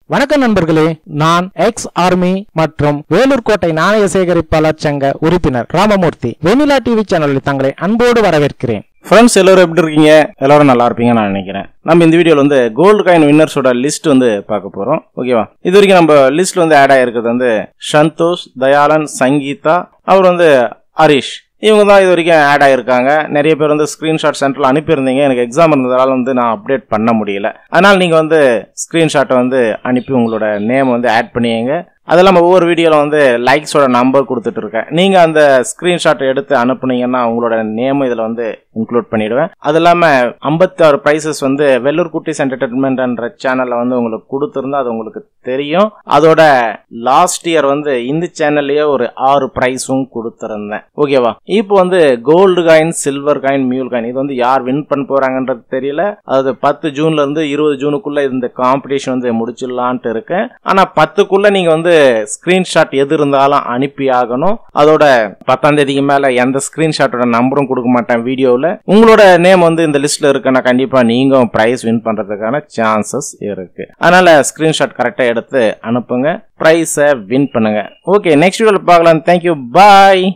வணக்கம் நண்பர்களே நான் எக்ஸ் ஆர்மி மற்றும் வேலூர் கோட்டை நாணய சேகரிப்பாளர் சங்க உறுப்பினர் ராமமூர்த்தி வெண்ணிலா டிவி சேனலில் தங்களை அன்போடு வரவேற்கிறேன் ஃப்ரெண்ட்ஸ் எல்லாரும் எப்படி இருக்கீங்க எல்லாரும் நல்லா இருப்பீங்கன்னு நான் நினைக்கிறேன் நம்ம இந்த வீடியோவில் வந்து கோல்டு காயின் வின்னர்ஸோட லிஸ்ட் வந்து பார்க்க போகிறோம் ஓகேவா இது வரைக்கும் நம்ம லிஸ்ட்ல வந்து ஆட் ஆயிருக்கிறது வந்து சந்தோஷ் தயாளன் சங்கீதா அவர் வந்து ஹரிஷ் இவங்க தான் இது வரைக்கும் ஆட் ஆயிருக்காங்க நிறைய பேர் வந்து ஸ்க்ரீன்ஷாட் சென்டரில் அனுப்பியிருந்தீங்க எனக்கு எக்ஸாம் இருந்ததால வந்து நான் அப்டேட் பண்ண முடியல அதனால் நீங்கள் வந்து ஸ்க்ரீன்ஷாட்டை வந்து அனுப்பி உங்களோட நேம் வந்து ஆட் பண்ணியங்க அது இல்லாமல் ஒவ்வொரு வீடியோவில் வந்து லைக்ஸோட நம்பர் கொடுத்துட்டு இருக்கேன் நீங்கள் அந்த ஸ்க்ரீன்ஷாட் எடுத்து அனுப்புனீங்கன்னா உங்களோட நேம் இதில் வந்து இன்க்ளூட் பண்ணிடுவேன் அது இல்லாமல் ஐம்பத்தி ஆறு ப்ரைஸஸ் வந்து வெள்ளூர் குட்டிஸ் என்டர்டைன்மெண்ட்ன்ற சேனலில் வந்து உங்களுக்கு கொடுத்துருந்தா அது உங்களுக்கு தெரியும் அதோட லாஸ்ட் இயர் வந்து இந்த சேனல்லையே ஒரு ஆறு ப்ரைஸும் கொடுத்துருந்தேன் ஓகேவா இப்போ வந்து கோல்டு காயின் சில்வர் காயின் மியூல் காயின் இது வந்து யார் வின் பண்ண போறாங்கன்றது தெரியல அதாவது பத்து ஜூன்ல இருந்து இருபது ஜூனுக்குள்ள இந்த காம்படிஷன் வந்து முடிச்சிடலான்ட்டு இருக்கேன் ஆனா பத்துக்குள்ள நீங்க வந்து ஸ்கிரீன்ஷாட் எது இருந்தாலும் அனுப்பி ஆகணும் அதோட பத்தாம் தேதிக்கு மேல எந்த ஸ்கிரீன்ஷாட்டோட நம்பரும் கொடுக்க மாட்டேன் வீடியோவில் உங்களோட நேம் வந்து இந்த லிஸ்ட்ல இருக்குன்னா கண்டிப்பா நீங்க பிரைஸ் வின் பண்றதுக்கான சான்சஸ் இருக்கு அதனால ஸ்கிரீன்ஷாட் கரெக்டா எடுத்து அனுப்புங்க பிரைஸை வின் பண்ணுங்க ஓகே நெக்ஸ்ட் வீடியோவில் பார்க்கலாம் தேங்க்யூ பாய்